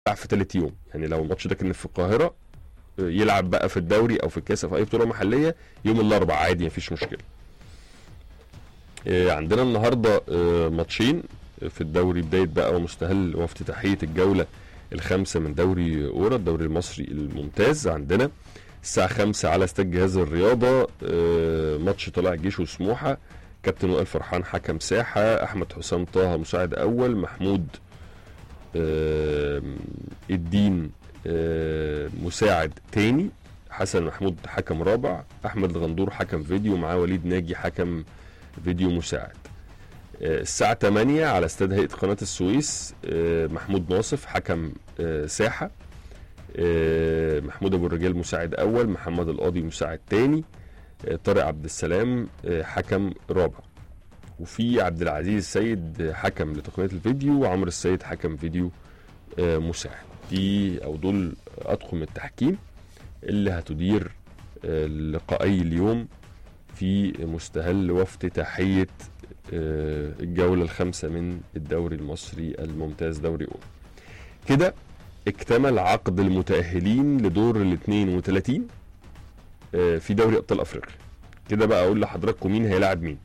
يلعب في ثالث يوم يعني لو الماتش ده كان في القاهره آه، يلعب بقى في الدوري او في الكاس او في اي بطوله محليه يوم الاربعاء عادي مفيش مشكله آه، عندنا النهارده آه، ماتشين في الدوري بدايه بقى ومستهل وافتتاحيه الجوله الخامسه من دوري اورا الدوري المصري الممتاز عندنا الساعه 5 على استاد جهاز الرياضه آه، ماتش طلع الجيش وسموحه كابتن وائل فرحان حكم ساحه احمد حسام طه مساعد اول محمود آه، الدين آه، مساعد تاني حسن محمود حكم رابع احمد الغندور حكم فيديو معاه وليد ناجي حكم فيديو مساعد آه، الساعة 8 على استاد هيئة قناة السويس آه، محمود ناصف حكم آه، ساحة آه، محمود ابو الرجال مساعد اول محمد القاضي مساعد تاني آه، طارق عبد السلام آه، حكم رابع وفي عبد العزيز السيد آه، حكم لتقنية الفيديو وعمرو السيد حكم فيديو آه، مساعد دي او دول اطقم التحكيم اللي هتدير آه، لقائي اليوم في مستهل وافتتاحية آه، الجولة الخامسة من الدوري المصري الممتاز دوري أول كده اكتمل عقد المتأهلين لدور ال 32 آه، في دوري أبطال أفريقيا كده بقى أقول لحضراتكم مين هيلاعب مين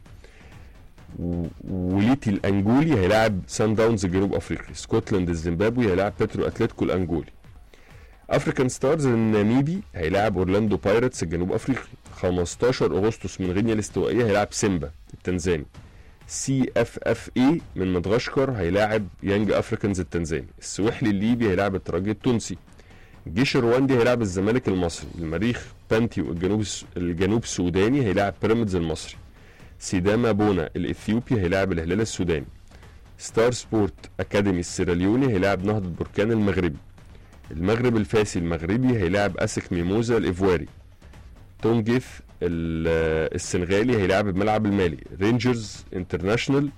و- وليتي الأنجولي هيلاعب سان داونز الجنوب أفريقي سكوتلاند الزيمبابوي هيلاعب بيترو أتلتيكو الأنجولي افريكان ستارز الناميبي هيلاعب اورلاندو بايرتس الجنوب افريقي 15 اغسطس من غينيا الاستوائيه هيلاعب سيمبا التنزاني سي اف اف اي من مدغشقر هيلاعب يانج افريكانز التنزاني السويحلي الليبي هيلاعب الترجي التونسي الجيش الرواندي هيلاعب الزمالك المصري المريخ بانتيو الجنوب الجنوب السوداني هيلاعب بيراميدز المصري سيداما بونا الاثيوبي هيلاعب الهلال السوداني ستار سبورت اكاديمي السيراليوني هيلاعب نهضه بركان المغربي المغرب الفاسي المغربي هيلاعب اسك ميموزا الايفواري تونجيث ال- السنغالي هيلاعب الملعب المالي رينجرز انترناشونال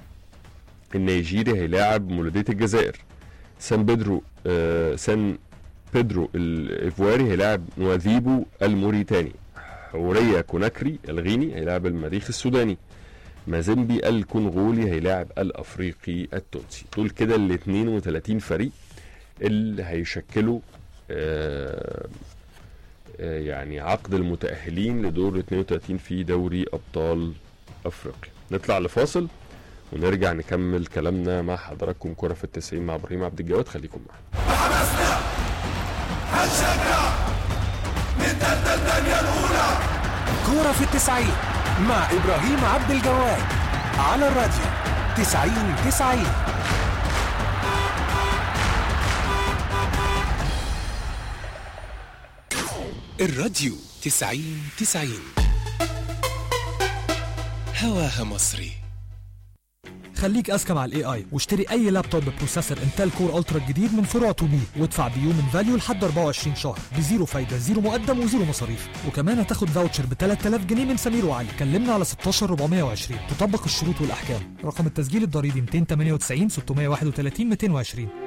النيجيري هيلاعب مولودية الجزائر سان بيدرو آه سان بيدرو الايفواري هيلاعب نواذيبو الموريتاني حورية كوناكري الغيني هيلاعب المريخ السوداني مازيمبي الكونغولي هيلاعب الافريقي التونسي دول كده ال 32 فريق اللي هيشكلوا آه، آه، يعني عقد المتأهلين لدور 32 في دوري أبطال أفريقيا نطلع لفاصل ونرجع نكمل كلامنا مع حضراتكم كرة في التسعين مع إبراهيم عبد الجواد خليكم معنا كورة في التسعين مع إبراهيم عبد الجواد على الراديو تسعين تسعين الراديو تسعين تسعين هواها مصري خليك اذكى مع الاي اي واشتري اي لابتوب ببروسيسور انتل كور الترا الجديد من فروع تومي وادفع بيو من فاليو لحد 24 شهر بزيرو فايده زيرو مقدم وزيرو مصاريف وكمان هتاخد فاوتشر ب 3000 جنيه من سمير وعلي كلمنا على 16 420 تطبق الشروط والاحكام رقم التسجيل الضريبي 298 631 220